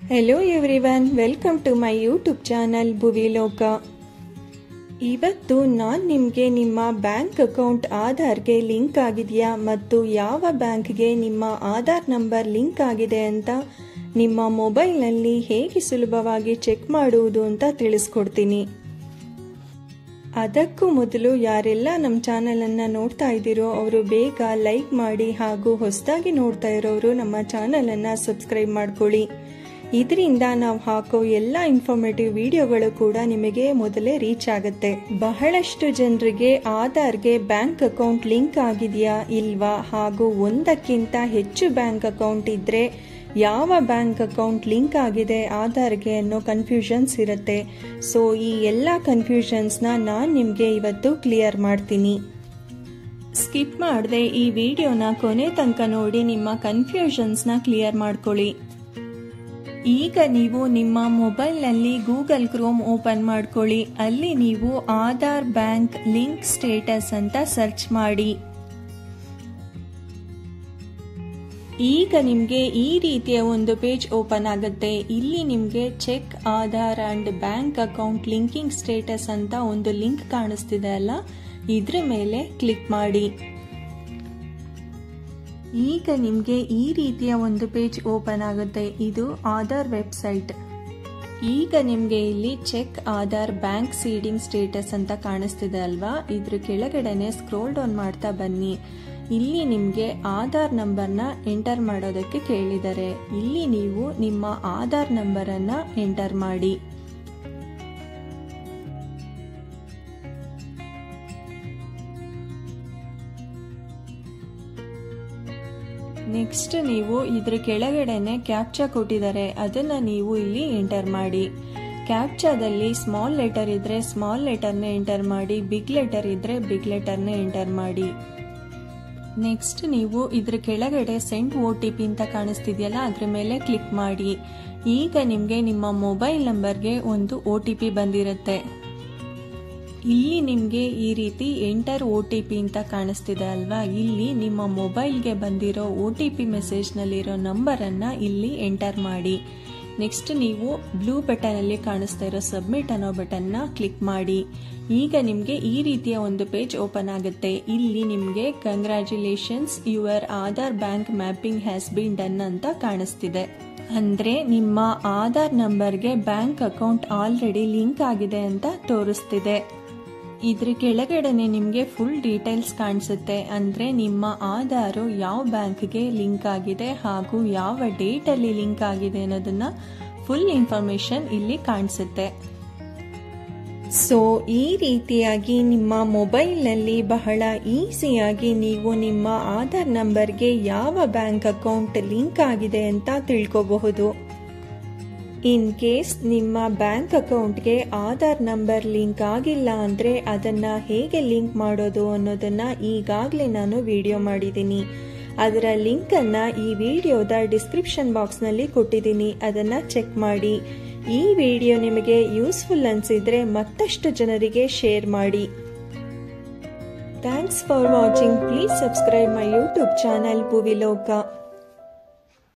hello everyone welcome to my YouTube channel Bhuviloka ಇವತ್ತು ನಾನು ನಿಮಗೆ ನಿಮ್ಮ ಬ್ಯಾಂಕ್ ಅಕೌಂಟ್ ಆಧಾರ್ಗೆ ಲಿಂಕ್ ಆಗಿದೆಯಾ ಮತ್ತು ಯಾವ ಬ್ಯಾಂಕ್ಗೆ ನಿಮ್ಮ ಆಧಾರ್ ನಂಬರ್ ಲಿಂಕ್ ಆಗಿದೆ ಅಂತ ನಿಮ್ಮ ಮೊಬೈಲ್ನಲ್ಲಿ ಹೇಗೆ ಸುಲಭವಾಗಿ ಚೆಕ್ ಮಾಡುವುದು ಅಂತ ತಿಳಿಸ್ಕೊಡ್ತೀನಿ ಅದಕ್ಕೂ ಮೊದಲು ಯಾರೆಲ್ಲ ನಮ್ಮ ಚಾನಲನ್ನು ನೋಡ್ತಾ ಇದ್ದೀರೋ ಅವರು ಬೇಗ ಲೈಕ್ ಮಾಡಿ ಹಾಗೂ ಹೊಸದಾಗಿ ನೋಡ್ತಾ ಇರೋರು ನಮ್ಮ ಚಾನಲನ್ನು ಸಬ್ಸ್ಕ್ರೈಬ್ ಮಾಡ್ಕೊಳ್ಳಿ ಇದರಿಂದ ನಾವು ಹಾಕೋ ಎಲ್ಲ ಇನ್ಫಾರ್ಮೇಟಿವ್ ವಿಡಿಯೋಗಳು ಕೂಡ ನಿಮಗೆ ಮೊದಲೇ ರೀಚ್ ಆಗುತ್ತೆ ಬಹಳಷ್ಟು ಜನರಿಗೆ ಆಧಾರ್ಗೆ ಬ್ಯಾಂಕ್ ಅಕೌಂಟ್ ಲಿಂಕ್ ಆಗಿದೆಯಾ ಇಲ್ವಾ ಹಾಗೂ ಒಂದಕ್ಕಿಂತ ಹೆಚ್ಚು ಬ್ಯಾಂಕ್ ಅಕೌಂಟ್ ಇದ್ರೆ ಯಾವ ಬ್ಯಾಂಕ್ ಅಕೌಂಟ್ ಲಿಂಕ್ ಆಗಿದೆ ಆಧಾರ್ಗೆ ಅನ್ನೋ ಕನ್ಫ್ಯೂಷನ್ಸ್ ಇರುತ್ತೆ ಸೊ ಈ ಎಲ್ಲ ಕನ್ಫ್ಯೂಷನ್ಸ್ನ ನಾನು ನಿಮಗೆ ಇವತ್ತು ಕ್ಲಿಯರ್ ಮಾಡ್ತೀನಿ ಸ್ಕಿಪ್ ಮಾಡದೆ ಈ ವಿಡಿಯೋನ ಕೊನೆ ತನಕ ನೋಡಿ ನಿಮ್ಮ ಕನ್ಫ್ಯೂಷನ್ಸ್ನ ಕ್ಲಿಯರ್ ಮಾಡ್ಕೊಳ್ಳಿ ಈಗ ನೀವು ನಿಮ್ಮ ಮೊಬೈಲ್ನಲ್ಲಿ ಗೂಗಲ್ ಕ್ರೋಮ್ ಓಪನ್ ಮಾಡ್ಕೊಳ್ಳಿ ಅಲ್ಲಿ ನೀವು ಆಧಾರ್ ಬ್ಯಾಂಕ್ ಲಿಂಕ್ ಸ್ಟೇಟಸ್ ಅಂತ ಸರ್ಚ್ ಮಾಡಿ ಈಗ ನಿಮಗೆ ಈ ರೀತಿಯ ಒಂದು ಪೇಜ್ ಓಪನ್ ಆಗುತ್ತೆ ಇಲ್ಲಿ ನಿಮಗೆ check Aadhaar and bank account linking status ಅಂತ ಒಂದು ಲಿಂಕ್ ಕಾಣಿಸ್ತಿದೆ ಅಲ್ಲ ಇದ್ರ ಮೇಲೆ ಕ್ಲಿಕ್ ಮಾಡಿ ಈಗ ನಿಮಗೆ ಈ ರೀತಿಯ ಒಂದು ಪೇಜ್ ಓಪನ್ ಆಗುತ್ತೆ ಇದು ಆಧಾರ್ ವೆಬ್ಸೈಟ್ ಈಗ ನಿಮಗೆ ಇಲ್ಲಿ check Aadhaar bank seeding status ಅಂತ ಕಾಣಿಸ್ತಿದೆ ಅಲ್ವಾ ಇದ್ರ ಕೆಳಗಡೆನೆ ಸ್ಕ್ರೋಲ್ ಡೌನ್ ಮಾಡ್ತಾ ಬನ್ನಿ ಇಲ್ಲಿ ನಿಮಗೆ ಆಧಾರ್ ನಂಬರ್ನ ಎಂಟರ್ ಮಾಡೋದಕ್ಕೆ ಕೇಳಿದ್ದಾರೆ ಇಲ್ಲಿ ನೀವು ನಿಮ್ಮ ಆಧಾರ್ ನಂಬರನ್ನ ಎಂಟರ್ ಮಾಡಿ ನೆಕ್ಸ್ಟ್ ನೀವು ಇದ್ರ ಕೆಳಗಡೆನೆ ಕ್ಯಾಪ್ಚಾ ಕೊಟ್ಟಿದ್ದಾರೆ ಅದನ್ನ ನೀವು ಇಲ್ಲಿ ಎಂಟರ್ ಮಾಡಿ ಕ್ಯಾಪ್ಚಾದಲ್ಲಿ ಸ್ಮಾಲ್ ಲೆಟರ್ ಇದ್ರೆ ಸ್ಮಾಲ್ ಲೆಟರ್ನ ಎಂಟರ್ ಮಾಡಿ ಬಿಗ್ ಲೆಟರ್ ಇದ್ರೆ ಬಿಗ್ ಲೆಟರ್ನ ಎಂಟರ್ ಮಾಡಿ ನೆಕ್ಸ್ಟ್ ನೀವು ಇದ್ರ ಕೆಳಗಡೆ ಸೆಂಡ್ ಒ ಟಿ ಪಿ ಅಂತ ಕಾಣಿಸ್ತಿದೆಯಲ್ಲ ಅದ್ರ ಮೇಲೆ ಕ್ಲಿಕ್ ಮಾಡಿ ಈಗ ನಿಮಗೆ ನಿಮ್ಮ ಮೊಬೈಲ್ ನಂಬರ್ಗೆ ಒಂದು ಒ ಟಿ ಪಿ ಬಂದಿರುತ್ತೆ ಇಲ್ಲಿ ನಿಮಗೆ ಈ ರೀತಿ ಎಂಟರ್ ಒ ಟಿ ಪಿ ಅಂತ ಕಾಣಿಸ್ತಿದೆ ಅಲ್ವಾ ಇಲ್ಲಿ ನಿಮ್ಮ ಮೊಬೈಲ್ಗೆ ಬಂದಿರೋ ಒ ಟಿ ಪಿ ಮೆಸೇಜ್ನಲ್ಲಿರೋ ನಂಬರನ್ನು ಇಲ್ಲಿ ಎಂಟರ್ ಮಾಡಿ ನೆಕ್ಸ್ಟ್ ನೀವು ಬ್ಲೂ ಬಟನಲ್ಲಿ ಕಾಣಿಸ್ತಾ ಇರೋ ಸಬ್ಮಿಟ್ ಅನ್ನೋ ಬಟನ್ನ ಕ್ಲಿಕ್ ಮಾಡಿ ಈಗ ನಿಮಗೆ ಈ ರೀತಿಯ ಒಂದು ಪೇಜ್ ಓಪನ್ ಆಗುತ್ತೆ ಇಲ್ಲಿ ನಿಮಗೆ congratulations your Aadhaar bank mapping has been done ಅಂತ ಕಾಣಿಸ್ತಿದೆ ಅಂದ್ರೆ ನಿಮ್ಮ ಆಧಾರ್ ನಂಬರ್ಗೆ ಬ್ಯಾಂಕ್ ಅಕೌಂಟ್ ಆಲ್ರೆಡಿ ಲಿಂಕ್ ಆಗಿದೆ ಅಂತ ತೋರಿಸ್ತಿದೆ ಇದ್ರ ಕೆಳಗಡೆನೆ ನಿಮಗೆ ಫುಲ್ ಡೀಟೇಲ್ಸ್ ಕಾಣಿಸುತ್ತೆ ಅಂದ್ರೆ ನಿಮ್ಮ ಆಧಾರು ಯಾವ ಬ್ಯಾಂಕ್ಗೆ ಲಿಂಕ್ ಆಗಿದೆ ಹಾಗೂ ಯಾವ ಡೇಟಲ್ಲಿ ಲಿಂಕ್ ಆಗಿದೆ ಅನ್ನೋದನ್ನ ಫುಲ್ ಇನ್ಫಾರ್ಮೇಶನ್ ಇಲ್ಲಿ ಕಾಣಿಸುತ್ತೆ ಸೊ ಈ ರೀತಿಯಾಗಿ ನಿಮ್ಮ ಮೊಬೈಲ್ನಲ್ಲಿ ಬಹಳ ಈಸಿಯಾಗಿ ನೀವು ನಿಮ್ಮ ಆಧಾರ್ ನಂಬರ್ಗೆ ಯಾವ ಬ್ಯಾಂಕ್ ಅಕೌಂಟ್ ಲಿಂಕ್ ಆಗಿದೆ ಅಂತ ತಿಳ್ಕೋಬಹುದು ಇನ್ ಕೇಸ್ ನಿಮ್ಮ ಬ್ಯಾಂಕ್ ಅಕೌಂಟ್ಗೆ ಆಧಾರ್ ನಂಬರ್ ಲಿಂಕ್ ಆಗಿಲ್ಲ ಅಂದರೆ ಅದನ್ನು ಹೇಗೆ ಲಿಂಕ್ ಮಾಡೋದು ಅನ್ನೋದನ್ನು ಈಗಾಗಲೇ ನಾನು ವಿಡಿಯೋ ಮಾಡಿದ್ದೀನಿ ಅದರ ಲಿಂಕನ್ನು ಈ ವಿಡಿಯೋದ ಡಿಸ್ಕ್ರಿಪ್ಷನ್ ಬಾಕ್ಸ್ನಲ್ಲಿ ಕೊಟ್ಟಿದ್ದೀನಿ ಅದನ್ನು ಚೆಕ್ ಮಾಡಿ ಈ ವಿಡಿಯೋ ನಿಮಗೆ ಯೂಸ್ಫುಲ್ ಅನಿಸಿದ್ರೆ ಮತ್ತಷ್ಟು ಜನರಿಗೆ ಶೇರ್ ಮಾಡಿ thanks for watching please subscribe my YouTube channel ಭುವಿಲೋಕ